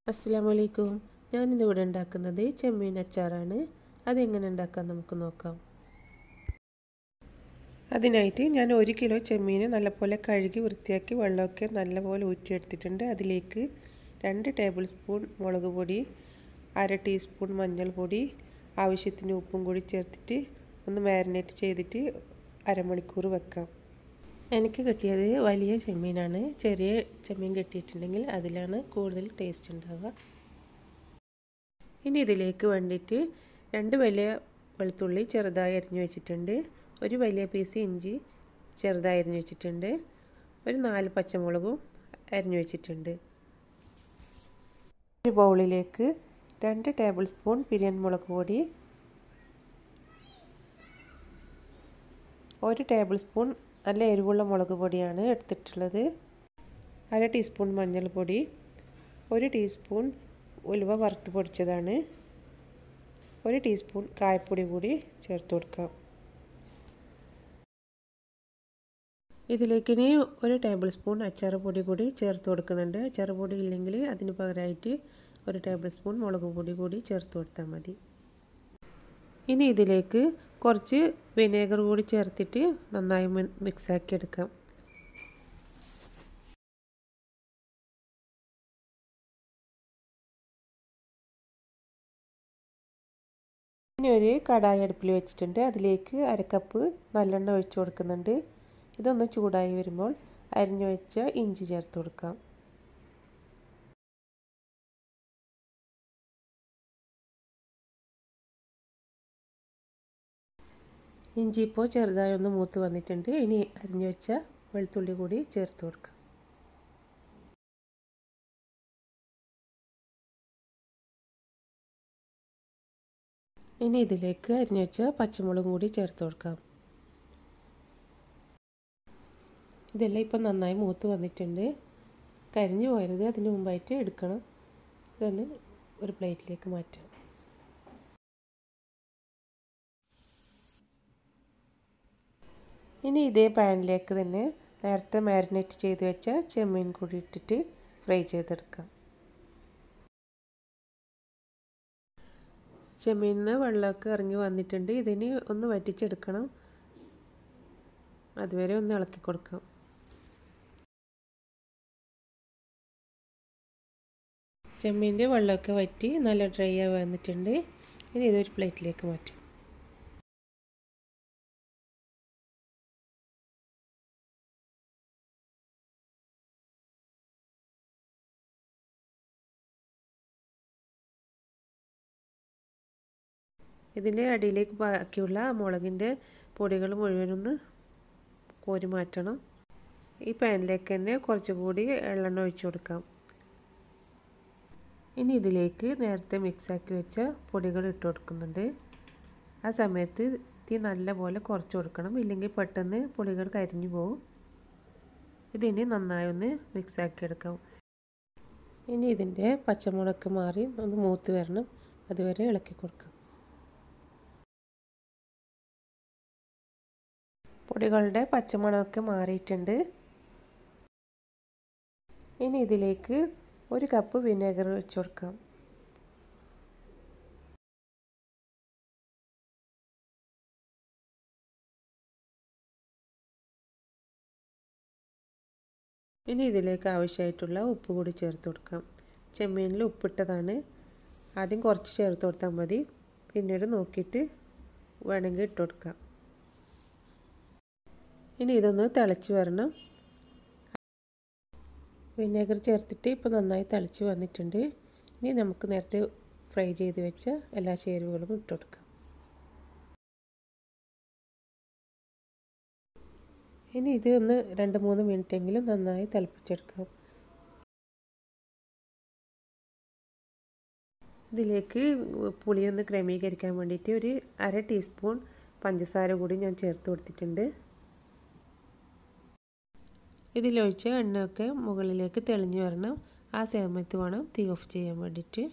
അസ്സാം വലൈക്കും ഞാനിന്നിവിടെ ഉണ്ടാക്കുന്നത് ചെമ്മീൻ അച്ചാറാണ് അതെങ്ങനെ ഉണ്ടാക്കാൻ നമുക്ക് നോക്കാം അതിനായിട്ട് ഞാൻ ഒരു കിലോ ചെമ്മീൻ നല്ലപോലെ കഴുകി വൃത്തിയാക്കി വെള്ളമൊക്കെ നല്ലപോലെ ഊറ്റിയെടുത്തിട്ടുണ്ട് അതിലേക്ക് രണ്ട് ടേബിൾ സ്പൂൺ മുളക് പൊടി അര ടീസ്പൂൺ മഞ്ഞൾപ്പൊടി ആവശ്യത്തിന് ഉപ്പും കൂടി ചേർത്തിട്ട് ഒന്ന് മാരിനേറ്റ് ചെയ്തിട്ട് അരമണിക്കൂർ വെക്കാം എനിക്ക് കിട്ടിയത് വലിയ ചെമ്മീനാണ് ചെറിയ ചെമ്മീൻ കിട്ടിയിട്ടുണ്ടെങ്കിൽ അതിലാണ് കൂടുതൽ ടേസ്റ്റ് ഉണ്ടാവുക ഇനി ഇതിലേക്ക് വേണ്ടിയിട്ട് രണ്ട് വലിയ വെളുത്തുള്ളി ചെറുതായി അരിഞ്ഞു വെച്ചിട്ടുണ്ട് ഒരു വലിയ പീസ് ഇഞ്ചി ചെറുതായി അരിഞ്ഞു വെച്ചിട്ടുണ്ട് ഒരു നാല് പച്ചമുളകും അരിഞ്ഞു വെച്ചിട്ടുണ്ട് ഒരു ബൗളിലേക്ക് രണ്ട് ടേബിൾ സ്പൂൺ പിരിയൻ മുളക് പൊടി ഒരു ടേബിൾ സ്പൂൺ നല്ല എരിവുള്ള മുളക് പൊടിയാണ് എടുത്തിട്ടുള്ളത് അര ടീസ്പൂൺ മഞ്ഞൾപ്പൊടി ഒരു ടീസ്പൂൺ ഉലുവ വറുത്ത് പൊടിച്ചതാണ് ഒരു ടീസ്പൂൺ കായപ്പൊടി കൂടി ചേർത്ത് കൊടുക്കാം ഇതിലേക്ക് ഇനി ഒരു ടേബിൾ സ്പൂൺ അച്ചാർ പൊടി കൂടി ചേർത്ത് കൊടുക്കുന്നുണ്ട് അച്ചാർ പൊടി ഇല്ലെങ്കിൽ അതിന് പകരമായിട്ട് ഒരു ടേബിൾ സ്പൂൺ മുളക് പൊടി കൂടി ചേർത്ത് കൊടുത്താൽ മതി ഇനി ഇതിലേക്ക് കുറച്ച് വിനേഗർ കൂടി ചേർത്തിട്ട് നന്നായി മിക്സാക്കി എടുക്കാം ഇനി ഒരു കടായി അടുപ്പിൽ വെച്ചിട്ടുണ്ട് അതിലേക്ക് അരക്കപ്പ് നല്ലെണ്ണ ഒഴിച്ചു കൊടുക്കുന്നുണ്ട് ഇതൊന്ന് ചൂടായി വരുമ്പോൾ അരിഞ്ഞു വെച്ച ഇഞ്ചി ചേർത്ത് കൊടുക്കാം ഇഞ്ചി ഇപ്പോൾ ചെറുതായി ഒന്ന് മൂത്ത് വന്നിട്ടുണ്ട് ഇനി അരിഞ്ഞു വെച്ച വെളുത്തുള്ളി കൂടി ചേർത്ത് കൊടുക്കാം ഇനി ഇതിലേക്ക് അരിഞ്ഞു വെച്ച പച്ചമുളകും കൂടി ചേർത്ത് കൊടുക്കാം ഇതെല്ലാം ഇപ്പം നന്നായി മൂത്ത് വന്നിട്ടുണ്ട് കരിഞ്ഞു പോയരുത് അതിന് മുമ്പായിട്ട് എടുക്കണം ഇതൊന്ന് ഒരു പ്ലേറ്റിലേക്ക് മാറ്റാം ഇനി ഇതേ പാനിലേക്ക് തന്നെ നേരത്തെ മാരിനേറ്റ് ചെയ്ത് വെച്ച ചെമ്മീൻ കൂടി ഇട്ടിട്ട് ഫ്രൈ ചെയ്തെടുക്കാം ചെമ്മീനിന് വെള്ളമൊക്കെ ഇറങ്ങി വന്നിട്ടുണ്ട് ഇതിന് ഒന്ന് വറ്റിച്ചെടുക്കണം അതുവരെ ഒന്ന് ഇളക്കി കൊടുക്കാം ചെമ്മീൻ്റെ വെള്ളമൊക്കെ വറ്റി നല്ല ഡ്രൈ ആയി വന്നിട്ടുണ്ട് ഇനി ഇതൊരു പ്ലേറ്റിലേക്ക് മാറ്റാം ഇതിൻ്റെ അടിയിലേക്ക് ബാക്കിയുള്ള മുളകിൻ്റെ പൊടികൾ മുഴുവനൊന്ന് കോരി മാറ്റണം ഈ പാനിലേക്ക് തന്നെ കുറച്ചുകൂടി എള്ളെണ്ണ ഒഴിച്ചു കൊടുക്കാം ഇനി ഇതിലേക്ക് നേരത്തെ മിക്സാക്കി വെച്ച പൊടികൾ ഇട്ട് കൊടുക്കുന്നുണ്ട് ആ സമയത്ത് തീ നല്ലപോലെ കുറച്ച് കൊടുക്കണം ഇല്ലെങ്കിൽ പെട്ടെന്ന് പൊടികൾ കരിഞ്ഞു പോകും ഇതിനി നന്നായി ഒന്ന് മിക്സാക്കി എടുക്കാം ഇനി ഇതിൻ്റെ പച്ചമുളക് മാറി ഒന്ന് മൂത്ത് വരണം അതുവരെ ഇളക്കി കൊടുക്കാം പൊടികളുടെ പച്ചമണമൊക്കെ മാറിയിട്ടുണ്ട് ഇനി ഇതിലേക്ക് ഒരു കപ്പ് വിനേഗർ വെച്ച് കൊടുക്കാം ഇനി ഇതിലേക്ക് ആവശ്യമായിട്ടുള്ള ഉപ്പ് കൂടി ചേർത്ത് കൊടുക്കാം ചെമ്മീനിൽ ഉപ്പിട്ടതാണ് ആദ്യം കുറച്ച് ചേർത്ത് കൊടുത്താൽ മതി പിന്നീട് നോക്കിയിട്ട് വേണമെങ്കിൽ ഇട്ട് കൊടുക്കാം ഇനി ഇതൊന്ന് തിളച്ച് വരണം വിനേഗർ ചേർത്തിട്ട് ഇപ്പോൾ നന്നായി തിളച്ച് വന്നിട്ടുണ്ട് ഇനി നമുക്ക് നേരത്തെ ഫ്രൈ ചെയ്ത് വെച്ച എല്ലാ ചേരുവകളും ഇട്ട് കൊടുക്കാം ഇനി ഇത് ഒന്ന് രണ്ട് മൂന്ന് മിനിറ്റെങ്കിലും നന്നായി തിളപ്പിച്ചെടുക്കാം ഇതിലേക്ക് പുളിയൊന്ന് ക്രമീകരിക്കാൻ വേണ്ടിയിട്ട് ഒരു അര ടീസ്പൂൺ പഞ്ചസാര കൂടി ഞാൻ ചേർത്ത് കൊടുത്തിട്ടുണ്ട് ഇതിലൊഴിച്ച എണ്ണയൊക്കെ മുകളിലേക്ക് തെളിഞ്ഞു വരണം ആ സമയത്ത് വേണം തീ ഓഫ് ചെയ്യാൻ വേണ്ടിയിട്ട്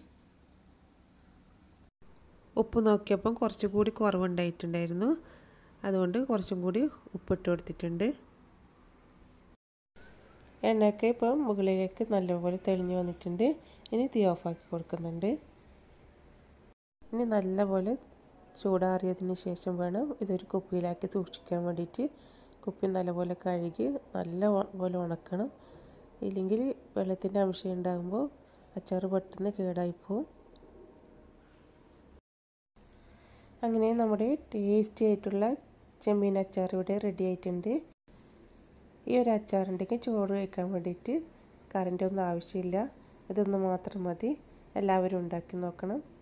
ഉപ്പ് നോക്കിയപ്പം കുറച്ചുകൂടി കുറവുണ്ടായിട്ടുണ്ടായിരുന്നു അതുകൊണ്ട് കുറച്ചും കൂടി ഉപ്പിട്ട് കൊടുത്തിട്ടുണ്ട് എണ്ണയൊക്കെ ഇപ്പം മുകളിലേക്ക് നല്ലപോലെ തെളിഞ്ഞു വന്നിട്ടുണ്ട് ഇനി തീ ഓഫാക്കി കൊടുക്കുന്നുണ്ട് ഇനി നല്ലപോലെ ചൂടാറിയതിന് ശേഷം വേണം ഇതൊരു കുപ്പിയിലാക്കി സൂക്ഷിക്കാൻ വേണ്ടിയിട്ട് കുപ്പി നല്ലപോലെ കഴുകി നല്ല പോലെ ഉണക്കണം ഇല്ലെങ്കിൽ വെള്ളത്തിൻ്റെ അംശം ഉണ്ടാകുമ്പോൾ അച്ചാർ പെട്ടെന്ന് കേടായിപ്പോവും അങ്ങനെ നമ്മുടെ ടേസ്റ്റി ആയിട്ടുള്ള ചെമ്മീൻ അച്ചാർ ഇവിടെ റെഡി ആയിട്ടുണ്ട് ഈ ഒരു അച്ചാറുണ്ടെങ്കിൽ ചോറ് കഴിക്കാൻ വേണ്ടിയിട്ട് കറൻ്റ് ഒന്നും ആവശ്യമില്ല ഇതൊന്ന് മാത്രം മതി എല്ലാവരും ഉണ്ടാക്കി നോക്കണം